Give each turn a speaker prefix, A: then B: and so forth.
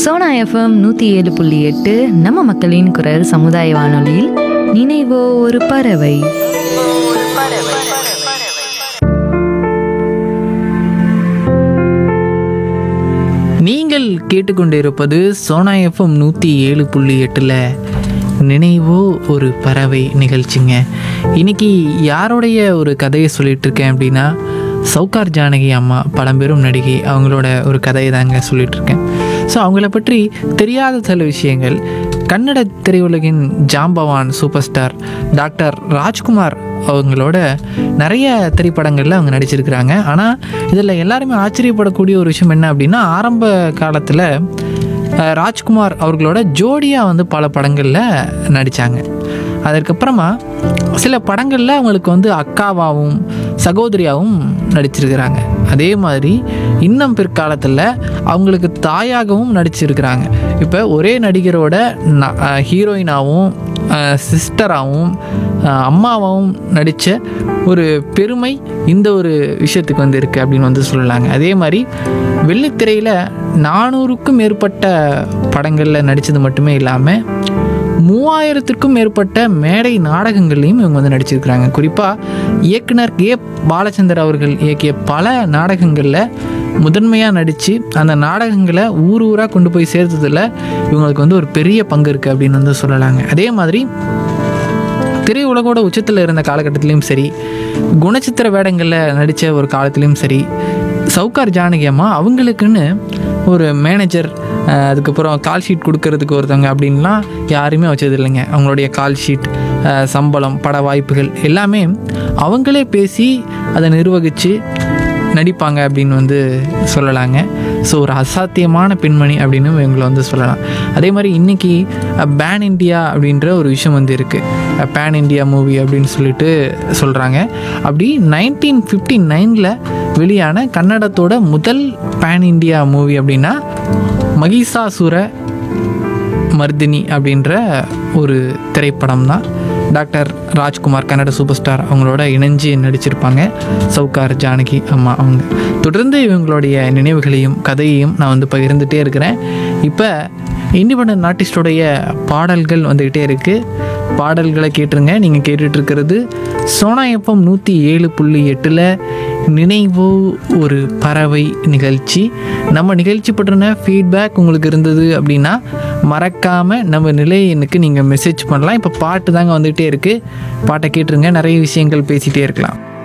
A: Sona FM நூற்றி ஏழு புள்ளி எட்டு நம்ம மக்களின் குரல் சமுதாய வானொலியில் நினைவோ ஒரு பறவை
B: நீங்கள் கேட்டுக்கொண்டிருப்பது சோனா எஃப்எம் நூற்றி ஏழு புள்ளி எட்டில் நினைவோ ஒரு பறவை நிகழ்ச்சிங்க இன்னைக்கு யாருடைய ஒரு கதையை சொல்லிட்டு இருக்கேன் அப்படின்னா சௌகார் ஜானகி அம்மா பழம்பெரும் நடிகை அவங்களோட ஒரு கதையை தாங்க சொல்லிட்டு இருக்கேன் ஸோ அவங்கள பற்றி தெரியாத சில விஷயங்கள் கன்னட திரையுலகின் ஜாம்பவான் சூப்பர் ஸ்டார் டாக்டர் ராஜ்குமார் அவங்களோட நிறைய திரைப்படங்களில் அவங்க நடிச்சிருக்கிறாங்க ஆனால் இதில் எல்லாருமே ஆச்சரியப்படக்கூடிய ஒரு விஷயம் என்ன அப்படின்னா ஆரம்ப காலத்தில் அஹ், ராஜ்குமார் அவர்களோட ஜோடியாக வந்து பல படங்களில் நடித்தாங்க அதற்கப்புறமா சில படங்களில் அவங்களுக்கு வந்து அக்காவாகவும் சகோதரியாகவும் நடிச்சிருக்கிறாங்க அதே மாதிரி இன்னும் பிற்காலத்தில் அவங்களுக்கு தாயாகவும் நடிச்சிருக்கிறாங்க இப்போ ஒரே நடிகரோட ஹீரோயினாகவும் சிஸ்டராகவும் அம்மாவாகவும் நடித்த ஒரு பெருமை இந்த ஒரு விஷயத்துக்கு வந்து இருக்குது அப்படின்னு வந்து சொல்லலாங்க அதே மாதிரி வெள்ளித்திரையில் நானூறுக்கும் மேற்பட்ட படங்களில் நடித்தது மட்டுமே இல்லாமல் மூவாயிரத்திற்கும் மேற்பட்ட மேடை நாடகங்கள்லையும் இவங்க வந்து நடிச்சிருக்கிறாங்க குறிப்பாக இயக்குனர் கே பாலச்சந்தர் அவர்கள் இயக்கிய பல நாடகங்களில் முதன்மையாக நடித்து அந்த நாடகங்களை ஊர் ஊராக கொண்டு போய் சேர்த்ததில் இவங்களுக்கு வந்து ஒரு பெரிய பங்கு இருக்குது அப்படின்னு வந்து சொல்லலாங்க அதே மாதிரி திரையுலகோட உச்சத்தில் இருந்த காலகட்டத்திலையும் சரி குணச்சித்திர வேடங்களில் நடித்த ஒரு காலத்துலேயும் சரி சவுகார் ஜானகி அம்மா அவங்களுக்குன்னு ஒரு மேனேஜர் அஹ், அதுக்கப்புறம் கால் ஷீட் கொடுக்கறதுக்கு ஒருத்தவங்க அப்படின்லாம் யாருமே வச்சது இல்லைங்க அவங்களுடைய கால் ஷீட் அஹ், சம்பளம் பட வாய்ப்புகள் எல்லாமே அவங்களே பேசி அதை நிர்வகித்து நடிப்பாங்க அப்படின்னு வந்து சொல்லலாங்க ஸோ ஒரு அசாத்தியமான பெண்மணி அப்படின்னு இவங்களை வந்து சொல்லலாம் அதே மாதிரி இன்றைக்கி பேன் இண்டியா அப்படின்ற ஒரு விஷயம் வந்து இருக்குது பேன் இண்டியா மூவி அப்படின்னு சொல்லிட்டு சொல்கிறாங்க அப்படி நைன்டீன் ஃபிஃப்டி நைனில் வெளியான கன்னடத்தோட முதல் பேன் இண்டியா மூவி அப்படின்னா மகிஷாசுர மர்தினி அப்படின்ற ஒரு திரைப்படம் தான் doctor Rajkumar Kannada super star அவங்களோட இணைஞ்சு நடிச்சிருப்பாங்க சவுகார் ஜானகி அம்மா அவங்க தொடர்ந்து இவங்களுடைய நினைவுகளையும் கதையையும் நான் வந்து பகிர்ந்துட்டே இருக்கிறேன் இப்போ இண்டிபெண்ட் ஆர்டிஸ்டோடைய பாடல்கள் வந்துக்கிட்டே இருக்குது பாடல்களை கேட்டுருங்க நீங்கள் கேட்டுட்டு இருக்கிறது சோனா எஃப்எம் நூற்றி ஏழு புள்ளி எட்டில் நினைவோ ஒரு பறவை நிகழ்ச்சி நம்ம நிகழ்ச்சி பற்றின ஃபீட்பேக் உங்களுக்கு இருந்தது அப்படின்னா மறக்காமல் நம்ம நிலை எண்ணுக்கு நீங்கள் மெசேஜ் பண்ணலாம் இப்போ பாட்டு தாங்க வந்துகிட்டே இருக்குது பாட்டை கேட்டுருங்க நிறைய விஷயங்கள் பேசிகிட்டே இருக்கலாம்